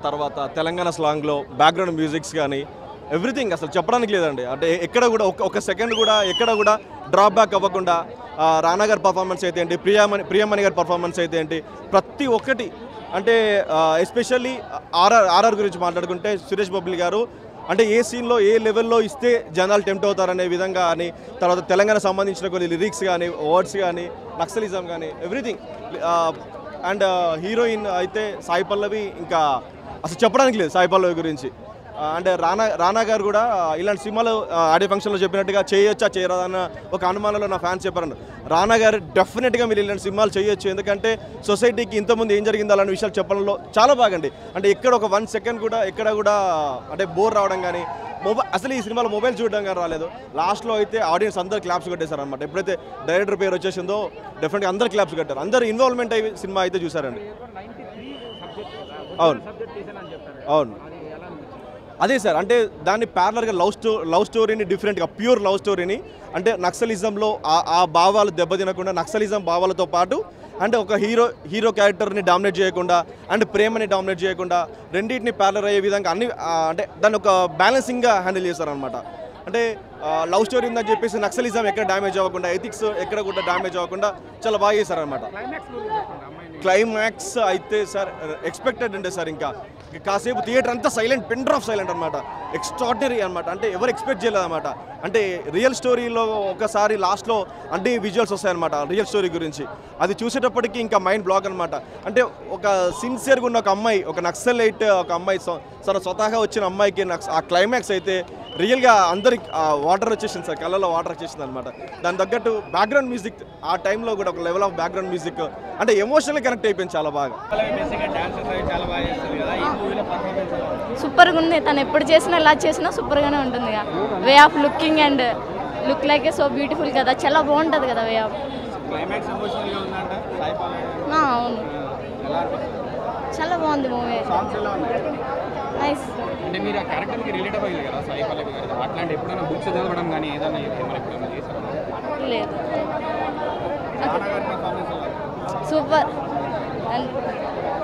తర్వాత తెలంగాణ స్లాంగ్లో background musics కానీ ఎవ్రీథింగ్ అసలు చెప్పడానికి లేదండి అంటే ఎక్కడ కూడా ఒక ఒక సెకండ్ కూడా ఎక్కడ కూడా డ్రాప్ బ్యాక్ అవ్వకుండా ఆ, రానా గారి పర్ఫార్మెన్స్ అయితే ఏంటి ప్రియామణి ప్రియమణి గారి పర్ఫార్మెన్స్ అయితే ఏంటి ప్రతి ఒక్కటి అంటే ఎస్పెషల్లీ ఆర్ఆర్ ఆర్ఆర్ గురించి మాట్లాడుకుంటే సురేష్ బొబ్బిలి గారు అంటే ఏ సీన్లో ఏ లెవెల్లో ఇస్తే జనాలు టెంప్ట్ అవుతారనే విధంగా అని తర్వాత తెలంగాణ సంబంధించిన కొన్ని లిరిక్స్ కానీ వర్డ్స్ కానీ నక్సలిజం కానీ ఎవ్రీథింగ్ అండ్ హీరోయిన్ అయితే సాయి పల్లవి ఇంకా అసలు చెప్పడానికి లేదు సాయి పల్లవి గురించి ఆ, అంటే రానా రానా గారు కూడా ఇలాంటి సినిమాలు ఆ, ఆడియో ఫంక్షన్లో చెప్పినట్టుగా చేయొచ్చా చేయరాదా అన్న ఒక అనుమానంలో నా ఫ్యాన్స్ చెప్పారండి రానా గారు డెఫినెట్గా మీరు ఇలాంటి సినిమాలు చేయొచ్చు ఎందుకంటే సొసైటీకి ఇంతకుముందు ఏం జరిగిందో అలాంటి విషయాలు చెప్పడంలో చాలా బాగండి అంటే ఎక్కడ ఒక వన్ సెకండ్ కూడా ఎక్కడ కూడా అంటే బోర్ రావడం కానీ మొబైల్ అసలు ఈ సినిమాలో మొబైల్ చూడడం కానీ రాలేదు లాస్ట్లో అయితే ఆడియన్స్ అందరు క్లాప్స్ కొట్టేశారు అనమాట ఎప్పుడైతే డైరెక్టర్ పేరు వచ్చేసిందో డెఫినెట్గా అందరు క్లాప్స్ కట్టారు అందరు ఇన్వాల్వ్మెంట్ అయ్యి సినిమా అయితే చూసారండి అవును అవును అదే సార్ అంటే దాన్ని ప్యారలర్గా లవ్ స్టో లవ్ స్టోరీని డిఫరెంట్గా ప్యూర్ లవ్ స్టోరీని అంటే నక్సలిజంలో ఆ- ఆ భావాలు దెబ్బతినకుండా నక్సలిజం భావాలతో పాటు అంటే ఒక హీరో హీరో క్యారెక్టర్ని డామినేట్ చేయకుండా అండ్ ప్రేమని డామినేట్ చేయకుండా రెండింటిని ప్యారలర్ అయ్యే విధంగా అన్ని ఆ, అంటే దాన్ని ఒక బ్యాలెన్సింగ్గా హ్యాండిల్ చేస్తారనమాట అంటే లవ్ స్టోరీ ఉందని చెప్పేసి నక్సలిజం ఎక్కడ డ్యామేజ్ అవ్వకుండా ఎథిక్స్ ఎక్కడ కూడా డ్యామేజ్ అవ్వకుండా చాలా బాగా చేశారనమాట క్లైమాక్స్ అయితే సార్ ఎక్స్పెక్టెడ్ అంటే సార్ ఇంకా కాసేపు థియేటర్ అంతా సైలెంట్ పిన్ డ్రాప్ సైలెంట్ అనమాట ఎక్స్ట్రాడినరీ అనమాట అంటే ఎవరు ఎక్స్పెక్ట్ చేయలేదు అనమాట అంటే రియల్ స్టోరీలో ఒకసారి లాస్ట్లో అన్ని విజువల్స్ వస్తాయన్నమాట రియల్ స్టోరీ గురించి అది చూసేటప్పటికి ఇంకా మైండ్ బ్లాక్ అనమాట అంటే ఒక సిన్సియర్గా ఉన్న ఒక అమ్మాయి ఒక నక్సలైట్ ఒక అమ్మాయి స్వ- తన స్వతహాగా వచ్చిన అమ్మాయికి నక్స్ ఆ క్లైమాక్స్ అయితే రియల్గా అందరికి వాటర్ వచ్చేసింది సార్ కళ్ళలో వాటర్ వచ్చేసింది అనమాట దాని తగ్గట్టు బ్యాక్గ్రౌండ్ మ్యూజిక్ ఆ టైంలో కూడా ఒక లెవెల్ ఆఫ్ బ్యాక్గ్రౌండ్ మ్యూజిక్ అంటే ఎమోషనల్ కనెక్ట్ అయిపోయింది చాలా బాగా సూపర్గా ఉంది తను ఎప్పుడు చేసినా ఎలా చేసినా సూపర్గానే ఉంటుంది way of looking and look like so beautiful కదా చాలా బాగుంటుంది కదా వే ఆఫ్ క్లైమాక్స్ ఎమోషనల్గా ఉందంట సాయి పల్లవి అవును ఎలా అనిపిస్తుంది చాలా బాగుంది మూవీ సాంగ్స్ ఎలా ఉన్నాయి నైస్ అంటే మీరు ఆ క్యారెక్టర్కి రిలేట్ అవ్వాలి కదా సాయి పల్లవి గారు అట్లాంటి ఎప్పుడైనా బుక్స్ చదవడం కానీ ఏదైనా ఏమైనా ఎప్పుడైనా చేశారా లేదు రానా గారి పర్ఫార్మెన్స్ ఎలా ఉంది? సూపర్